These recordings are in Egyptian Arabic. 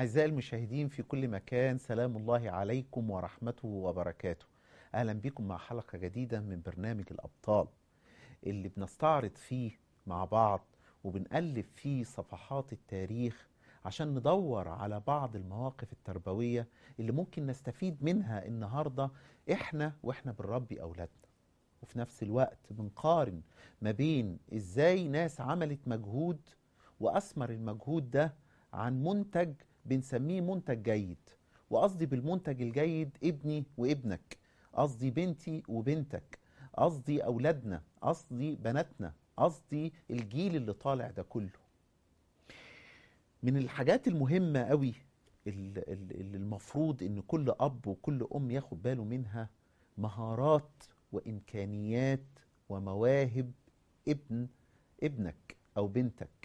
أعزائي المشاهدين في كل مكان سلام الله عليكم ورحمته وبركاته أهلا بكم مع حلقة جديدة من برنامج الأبطال اللي بنستعرض فيه مع بعض وبنقلب فيه صفحات التاريخ عشان ندور على بعض المواقف التربوية اللي ممكن نستفيد منها النهاردة إحنا وإحنا بنربي أولادنا وفي نفس الوقت بنقارن ما بين إزاي ناس عملت مجهود وأثمر المجهود ده عن منتج بنسميه منتج جيد وقصدي بالمنتج الجيد ابني وابنك قصدي بنتي وبنتك قصدي أولادنا قصدي بناتنا قصدي الجيل اللي طالع ده كله من الحاجات المهمة قوي اللي المفروض ان كل اب وكل ام ياخد باله منها مهارات وامكانيات ومواهب ابن ابنك او بنتك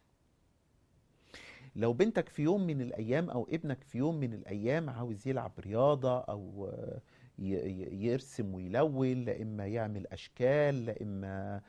لو بنتك في يوم من الايام او ابنك في يوم من الايام عاوز يلعب رياضه او يرسم ويلون لا اما يعمل اشكال لا اما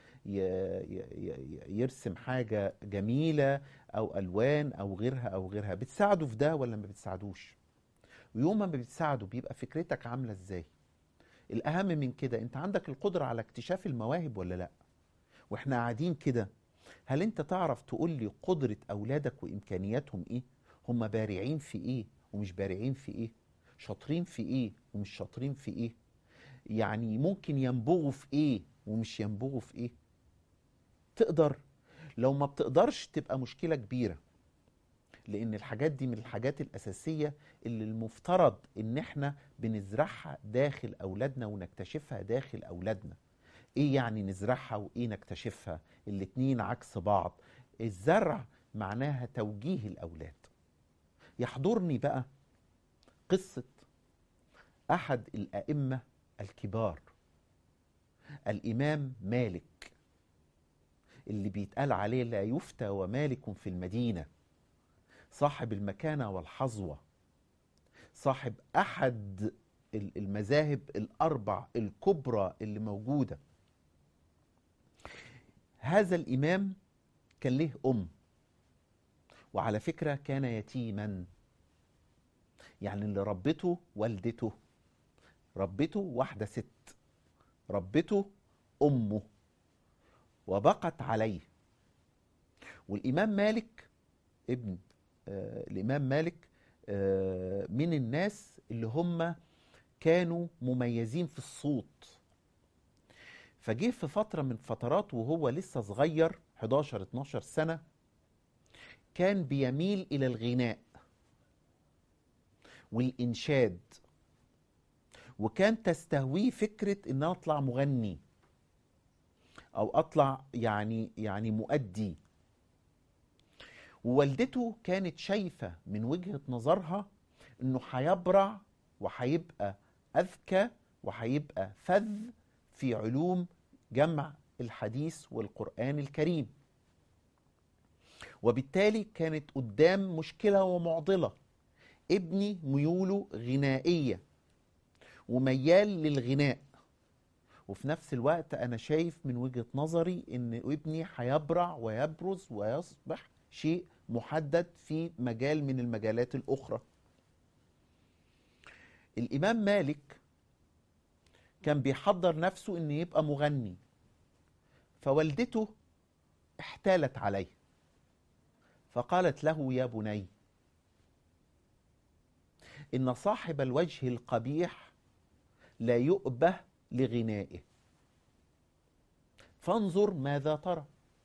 يرسم حاجه جميله او الوان او غيرها او غيرها بتساعده في ده ولا ما بتساعدوش ويوم ما بتساعده بيبقى فكرتك عامله ازاي الاهم من كده انت عندك القدره على اكتشاف المواهب ولا لا واحنا قاعدين كده هل انت تعرف تقول لي قدره اولادك وامكانياتهم ايه هم بارعين في ايه ومش بارعين في ايه شاطرين في ايه ومش شاطرين في ايه يعني ممكن ينبغوا في ايه ومش ينبغوا في ايه تقدر لو ما بتقدرش تبقى مشكله كبيره لان الحاجات دي من الحاجات الاساسيه اللي المفترض ان احنا بنزرعها داخل اولادنا ونكتشفها داخل اولادنا ايه يعني نزرعها وايه نكتشفها الاتنين عكس بعض الزرع معناها توجيه الاولاد يحضرني بقى قصه احد الائمه الكبار الامام مالك اللي بيتقال عليه لا يفتى ومالك في المدينه صاحب المكانه والحظوه صاحب احد المذاهب الاربع الكبرى اللي موجوده هذا الامام كان له ام وعلى فكره كان يتيما يعني اللي ربته والدته ربته واحده ست ربته امه وبقت عليه والامام مالك ابن آه الامام مالك آه من الناس اللي هم كانوا مميزين في الصوت فجه في فتره من فترات وهو لسه صغير 11 12 سنه كان بيميل الى الغناء والانشاد وكان تستهويه فكره ان انا اطلع مغني او اطلع يعني يعني مؤدي ووالدته كانت شايفه من وجهه نظرها انه هيبرع وهيبقى اذكى وهيبقى فذ في علوم جمع الحديث والقران الكريم وبالتالي كانت قدام مشكله ومعضله ابني ميوله غنائيه وميال للغناء وفي نفس الوقت انا شايف من وجهه نظري ان ابني هيبرع ويبرز ويصبح شيء محدد في مجال من المجالات الاخرى الامام مالك كان بيحضر نفسه انه يبقى مغني فوالدته احتالت عليه فقالت له يا بني ان صاحب الوجه القبيح لا يؤبه لغنائه فانظر ماذا ترى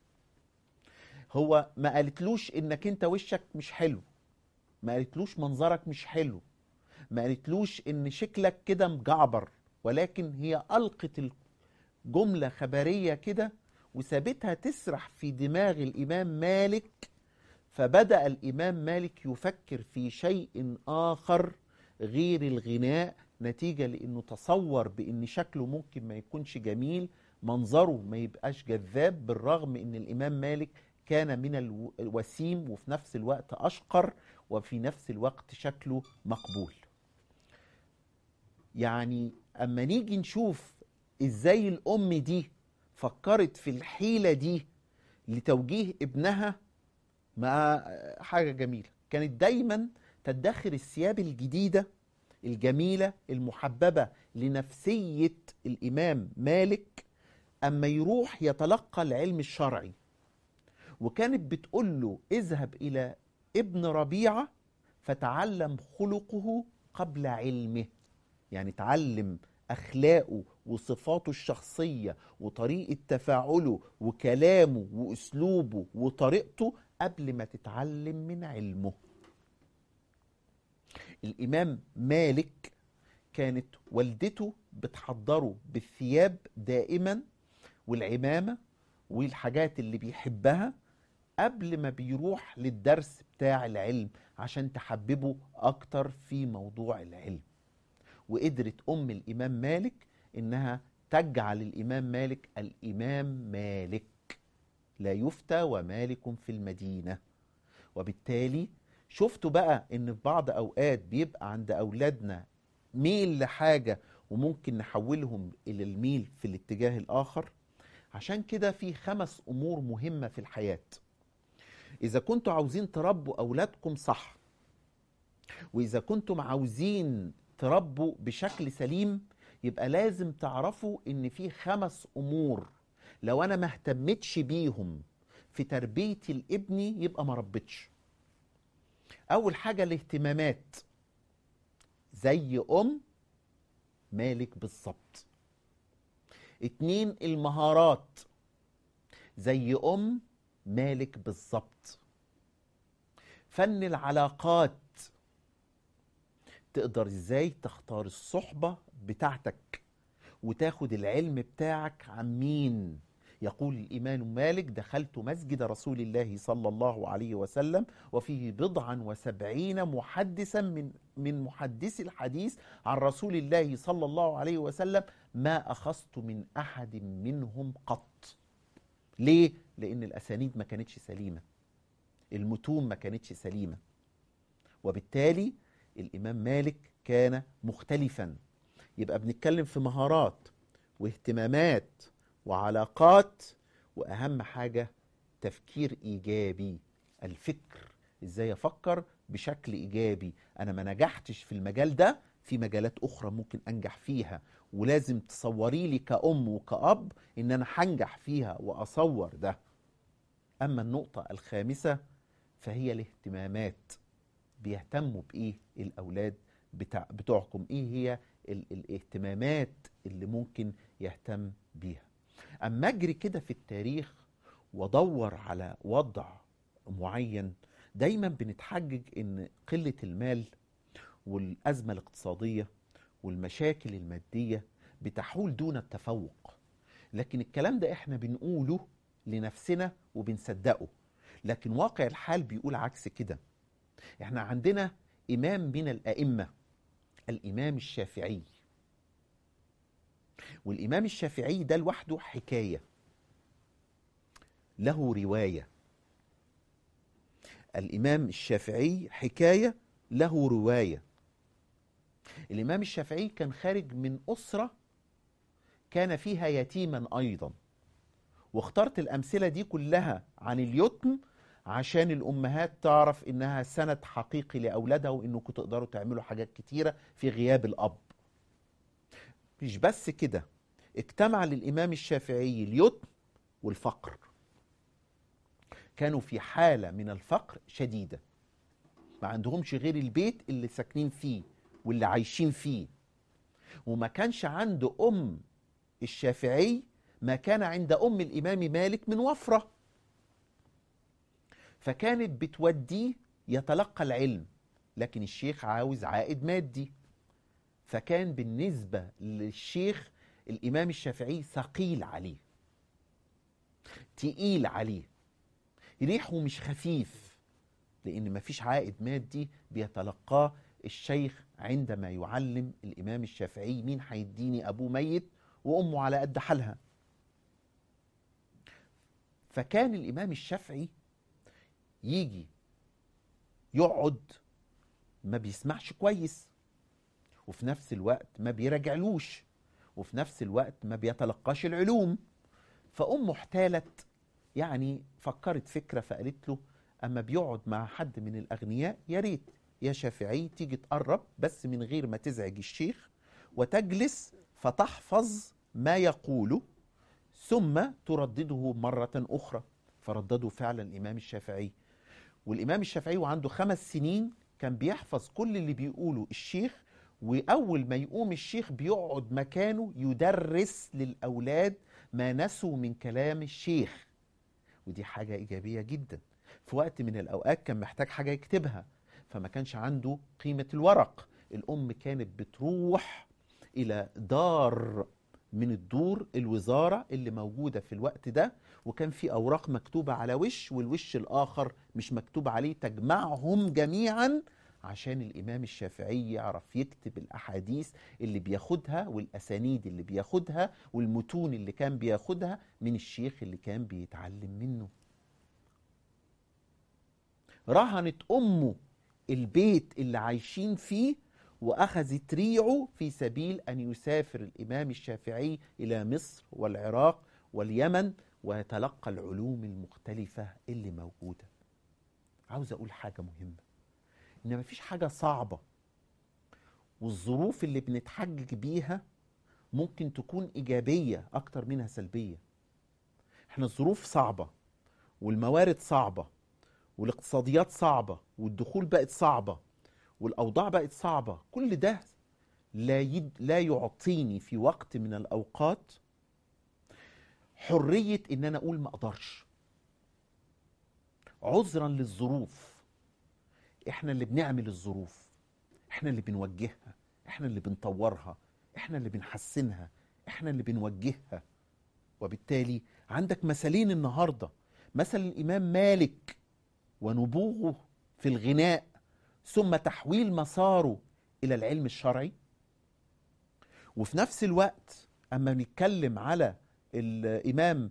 هو ما قالتلوش انك انت وشك مش حلو ما قالتلوش منظرك مش حلو ما قالتلوش ان شكلك كده مجعبر ولكن هي القت الجمله خبريه كده وسابتها تسرح في دماغ الامام مالك فبدا الامام مالك يفكر في شيء اخر غير الغناء نتيجه لانه تصور بان شكله ممكن ما يكونش جميل منظره ما يبقاش جذاب بالرغم ان الامام مالك كان من الوسيم وفي نفس الوقت اشقر وفي نفس الوقت شكله مقبول يعني اما نيجي نشوف ازاي الام دي فكرت في الحيله دي لتوجيه ابنها مع حاجه جميله كانت دايما تدخر الثياب الجديدة الجميلة المحببة لنفسية الإمام مالك أما يروح يتلقى العلم الشرعي وكانت بتقول له اذهب إلى ابن ربيعة فتعلم خلقه قبل علمه يعني تعلم أخلاقه وصفاته الشخصية وطريقة تفاعله وكلامه وأسلوبه وطريقته قبل ما تتعلم من علمه الإمام مالك كانت والدته بتحضره بالثياب دائما والعمامة والحاجات اللي بيحبها قبل ما بيروح للدرس بتاع العلم عشان تحببه أكتر في موضوع العلم وقدرت أم الإمام مالك إنها تجعل الإمام مالك الإمام مالك لا يفتى ومالك في المدينة وبالتالي شفتوا بقى إن في بعض أوقات بيبقى عند أولادنا ميل لحاجة وممكن نحولهم إلى الميل في الاتجاه الآخر عشان كده في خمس أمور مهمة في الحياة إذا كنتوا عاوزين تربوا أولادكم صح وإذا كنتم عاوزين تربوا بشكل سليم يبقى لازم تعرفوا إن في خمس أمور لو أنا ما اهتمتش بيهم في تربية الابن يبقى ما ربيتش أول حاجة الاهتمامات زي أم مالك بالظبط اتنين المهارات زي أم مالك بالظبط فن العلاقات تقدر ازاي تختار الصحبة بتاعتك وتاخد العلم بتاعك عن مين يقول الإمام مالك دخلت مسجد رسول الله صلى الله عليه وسلم وفيه بضعا وسبعين محدثا من من محدثي الحديث عن رسول الله صلى الله عليه وسلم ما أخذت من أحد منهم قط ليه؟ لأن الأسانيد ما كانتش سليمة المتون ما كانتش سليمة وبالتالي الإمام مالك كان مختلفا يبقى بنتكلم في مهارات واهتمامات وعلاقات وأهم حاجة تفكير إيجابي الفكر إزاي أفكر بشكل إيجابي أنا ما نجحتش في المجال ده في مجالات أخرى ممكن أنجح فيها ولازم تصوري لي كأم وكأب إن أنا هنجح فيها وأصور ده أما النقطة الخامسة فهي الاهتمامات بيهتموا بإيه الأولاد بتاع بتوعكم إيه هي ال الاهتمامات اللي ممكن يهتم بيها أما أجري كده في التاريخ وأدور على وضع معين دايما بنتحجج إن قلة المال والأزمة الاقتصادية والمشاكل المادية بتحول دون التفوق لكن الكلام ده احنا بنقوله لنفسنا وبنصدقه لكن واقع الحال بيقول عكس كده احنا عندنا إمام من الأئمة الإمام الشافعي والإمام الشافعي ده لوحده حكاية له رواية الإمام الشافعي حكاية له رواية الإمام الشافعي كان خارج من أسرة كان فيها يتيما أيضا واخترت الأمثلة دي كلها عن اليتم عشان الأمهات تعرف إنها سند حقيقي لأولادها وإنكم تقدروا تعملوا حاجات كتيرة في غياب الأب مش بس كده اجتمع للإمام الشافعي اليتم والفقر كانوا في حالة من الفقر شديدة ما عندهمش غير البيت اللي ساكنين فيه واللي عايشين فيه وما كانش عنده أم الشافعي ما كان عند أم الإمام مالك من وفرة فكانت بتوديه يتلقى العلم لكن الشيخ عاوز عائد مادي فكان بالنسبة للشيخ الإمام الشافعي ثقيل عليه تقيل عليه ريحه مش خفيف لأن مفيش عائد مادي بيتلقاه الشيخ عندما يعلم الإمام الشافعي مين هيديني أبوه ميت وأمه على قد حالها فكان الإمام الشافعي يجي يقعد ما بيسمعش كويس وفي نفس الوقت ما بيراجعلوش وفي نفس الوقت ما بيتلقاش العلوم فأمه احتالت يعني فكرت فكرة فقالت له أما بيقعد مع حد من الأغنياء يا ريت يا شافعي تيجي تقرب بس من غير ما تزعج الشيخ وتجلس فتحفظ ما يقوله ثم تردده مرة أخرى فردده فعلا الإمام الشافعي والإمام الشافعي وعنده خمس سنين كان بيحفظ كل اللي بيقوله الشيخ وأول ما يقوم الشيخ بيقعد مكانه يدرس للأولاد ما نسوا من كلام الشيخ ودي حاجة إيجابية جدا في وقت من الأوقات كان محتاج حاجة يكتبها فما كانش عنده قيمة الورق الأم كانت بتروح إلى دار من الدور الوزارة اللي موجودة في الوقت ده وكان في أوراق مكتوبة على وش والوش الآخر مش مكتوب عليه تجمعهم جميعا عشان الإمام الشافعي يعرف يكتب الأحاديث اللي بياخدها والأسانيد اللي بياخدها والمتون اللي كان بياخدها من الشيخ اللي كان بيتعلم منه رهنت أمه البيت اللي عايشين فيه وأخذت ريعه في سبيل أن يسافر الإمام الشافعي إلى مصر والعراق واليمن ويتلقى العلوم المختلفة اللي موجودة عاوز أقول حاجة مهمة إن مفيش حاجة صعبة والظروف اللي بنتحجج بيها ممكن تكون إيجابية أكتر منها سلبية احنا الظروف صعبة والموارد صعبة والاقتصاديات صعبة والدخول بقت صعبة والأوضاع بقت صعبة كل ده لا, يد لا يعطيني في وقت من الأوقات حرية إن أنا أقول ما أقدرش عذرا للظروف إحنا اللي بنعمل الظروف إحنا اللي بنوجهها إحنا اللي بنطورها إحنا اللي بنحسنها إحنا اللي بنوجهها وبالتالي عندك مثلين النهاردة مثل الإمام مالك ونبوغه في الغناء ثم تحويل مساره الى العلم الشرعي وفي نفس الوقت اما نتكلم على الامام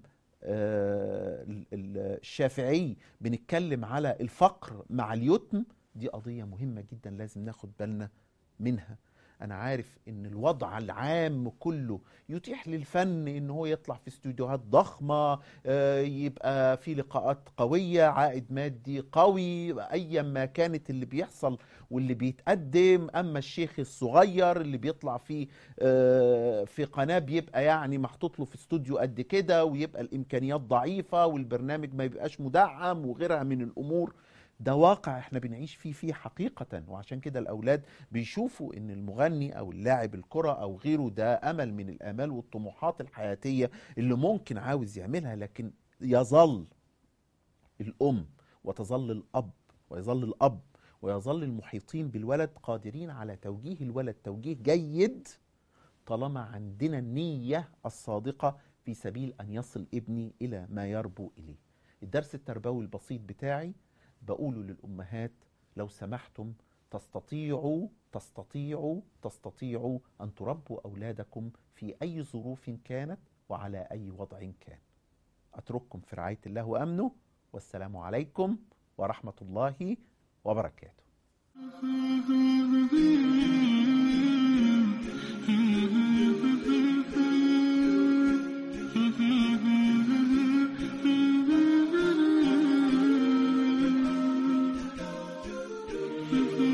الشافعي بنتكلم على الفقر مع اليتم دي قضيه مهمه جدا لازم ناخد بالنا منها انا عارف ان الوضع العام كله يتيح للفن ان هو يطلع في استوديوهات ضخمه يبقى في لقاءات قويه عائد مادي قوي ايا ما كانت اللي بيحصل واللي بيتقدم اما الشيخ الصغير اللي بيطلع في في قناه بيبقى يعني محطوط له في استوديو قد كده ويبقى الامكانيات ضعيفه والبرنامج ما يبقاش مدعم وغيرها من الامور ده واقع احنا بنعيش فيه فيه حقيقة وعشان كده الأولاد بيشوفوا إن المغني أو اللاعب الكرة أو غيره ده أمل من الآمال والطموحات الحياتية اللي ممكن عاوز يعملها لكن يظل الأم وتظل الأب ويظل الأب ويظل المحيطين بالولد قادرين على توجيه الولد توجيه جيد طالما عندنا النية الصادقة في سبيل أن يصل ابني إلى ما يربو إليه الدرس التربوي البسيط بتاعي بقوله للأمهات لو سمحتم تستطيعوا تستطيعوا تستطيعوا أن تربوا أولادكم في أي ظروف كانت وعلى أي وضع كان أترككم في رعاية الله وأمنه والسلام عليكم ورحمة الله وبركاته Mm-hmm.